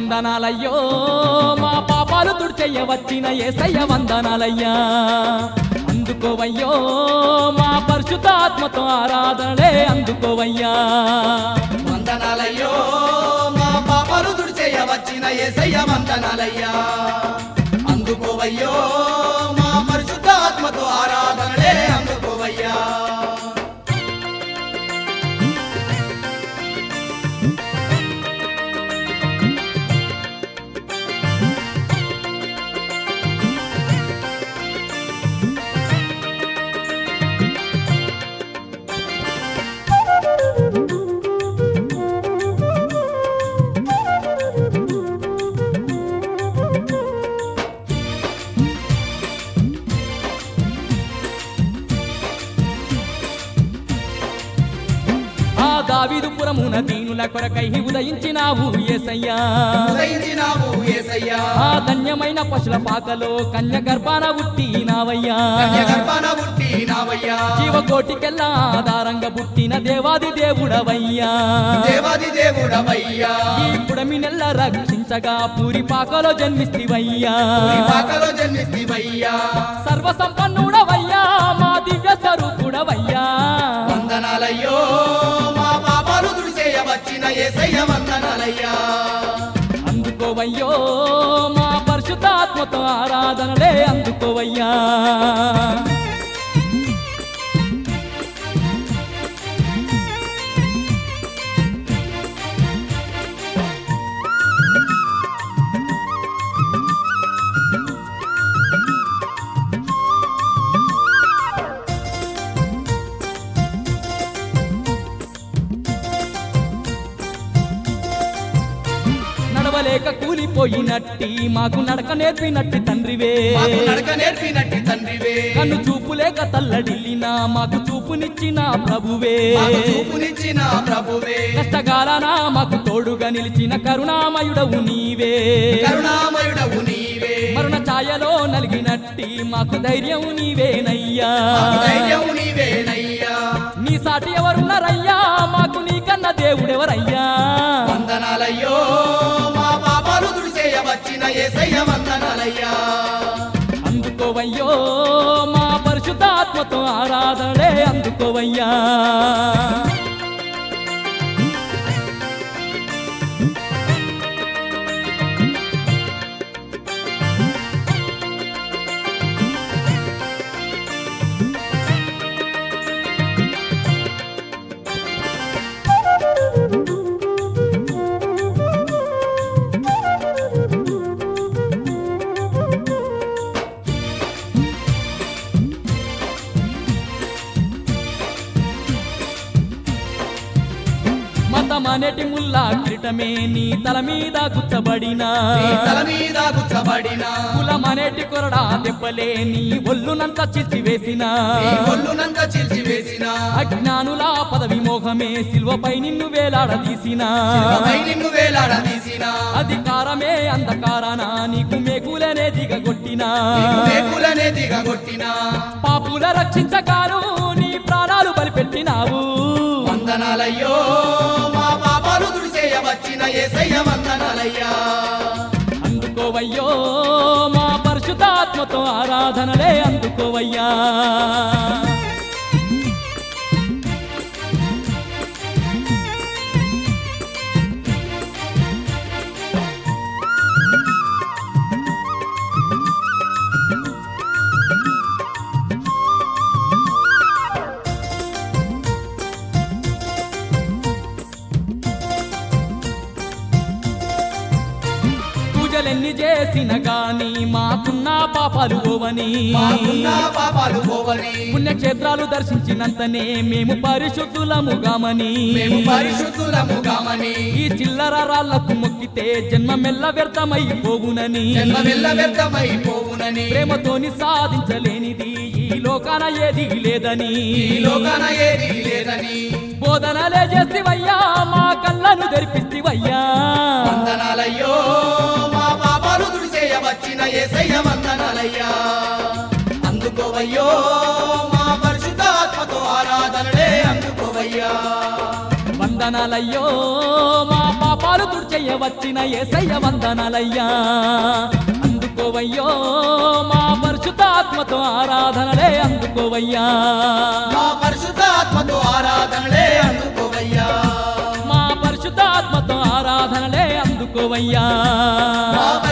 వందనాలయ్యో మా పాపాలు తుడిచెయ్య వచ్చిన ఏసయ్య వందనాలయ్యా అందుకోవయ్యో మా పరిశుద్ధ ఆత్మతో ఆరాధనలే అందుకోవయ్యా వందనాలయ్యో మా పాపాలు దుడిచేయ వచ్చిన ఏసయ్య వందనాలయ్యా అందుకోవయ్యో మా పరిశుద్ధ ఆత్మతో ఆరాధనలే అందుకోవయ్యా ఆ దావిదుపురమున దీనుల కొరకై ఉదయించినావు ఏసయ్యా ఉదయించినావు ఏసయ్యా ఆ ధన్యమైన పశుల పాకలో కన్య గర్భాన పుట్టినావయ్యా గర్భాన పుట్టినావయ్యా జీవకోటికెల్లా ఆధారంగా పుట్టిన దేవాది దేవుడవయ్యా దేవాది దేవుడవయ్యా ఈ పుడమి నెల్ల రక్షించగా పూరి పాకలో జన్మిస్తివయ్యా ఈ పాకలో జన్మిస్తివయ్యా సర్వ సంపన్నుడవయ్యా మా దివ్య స్వరూపుడవయ్యా వందనాలయ్యో మా పాపాలు దుడిచేయ వచ్చిన ఏసయ్య వందనాలయ్యా అందుకోవయ్యో మా పరిశుద్ధాత్మతో ఆరాధనలే అందుకోవయ్యా నడవలేక కూలిపోయినట్టి మాకు నడక నేర్పినట్టి తండ్రివే మాకు నడక నేర్పినట్టి తండ్రివే కన్ను చూపులేక తల్లడిల్లినా మాకు చూపునిచ్చిన ప్రభువే మాకు చూపునిచ్చిన ప్రభువే కష్టకాలనా మాకు తోడుగా నిలిచిన కరుణామయుడవు నీవే కరుణామయుడవు నీవే మరణ ఛాయలో నలిగినట్టి మాకు ధైర్యం నీవేనయ్యా మాకు ధైర్యము నీవేనయ్యా నీ సాటి ఎవరున్నారయ్యా మాకు నీకన్న దేవుడెవరయ్యా వందనాలయ్యో మా పాపాలు దుడిచేయ వచ్చిన ఏసయ్య వందనాలయ్యా అందుకోవయ్యో మా పరిశుద్ధాత్మతో ఆరాధనే అందుకోవయ్యా మతమనేటి ముల్లా కిరీటమే నీ తల మీద గుచ్చబడినా నీ తల మీద గుచ్చబడిన కులమనేటి కొరడా దెబ్బలే నీ ఒళ్ళునంత చిల్చివేసినా నీ ఒళ్ళునంత చిల్చివేసిన అజ్ఞానుల పదవి మోహమే సిల్వపై నిన్ను వేలాడదీసినా శిలువపై నిన్ను వేలాడదీసిన అధికారమే అంధకారాన నీకు మేకులనే దిగగొట్టినా నీకు మేకులనే దిగగొట్టిన పాపుల రక్షించగాను నీ ప్రాణాలు బలిపెట్టినావు వందనాలయ్యో మా పాపాలు దుడిచేయ వచ్చిన ఏసయ్య వందనాలయ్యా అందుకోవయ్యో మా పరిశుద్ధాత్మతో ఆరాధనలే అందుకోవయ్యా పూజలెన్ని చేసిన గాని మాకున్న పాపాలు ఓవని మాకున్న పాపాలు పోవని పుణ్యక్షేత్రాలు దర్శించినంతనే మేము పరిశుద్ధులముగామని మేము పరిశుద్ధులము కామని ఈ చిల్లర రాళ్లకు మొక్కితే జన్మ మెల్ల వ్యర్థమైపోవునని జన్మ వెళ్ళ వ్యర్థమైపోవునని ప్రేమతోని సాధించలేనిది ఈ లోకాన ఏది లేదని ఈ లోకాన ఏది లేదని బోధనలే చేస్తివయ్యా మా కళ్ళను తెరిపిస్తివయ్యా వందనాలయ్యో మా పాపాలు తుడిచేయ వచ్చిన ఏసయ్య వందనాలయ్యా అందుకోవయ్యో మా పరిశుద్ధ ఆత్మతో ఆరాధనలే అందుకోవయ్యా వందనాలయ్యో మా పాపాలు తుడిచెయ్య వచ్చిన ఏసయ్య వందనాలయ్యా అందుకోవయ్యో మా పరిశుద్ధాత్మతో ఆరాధనలే అందుకోవయ్యా మా పరిశుద్ధాత్మతో ఆరాధనలే అందుకోవయ్యా మా పరిశుద్ధాత్మతో ఆరాధనలే అందుకోవయ్యా మా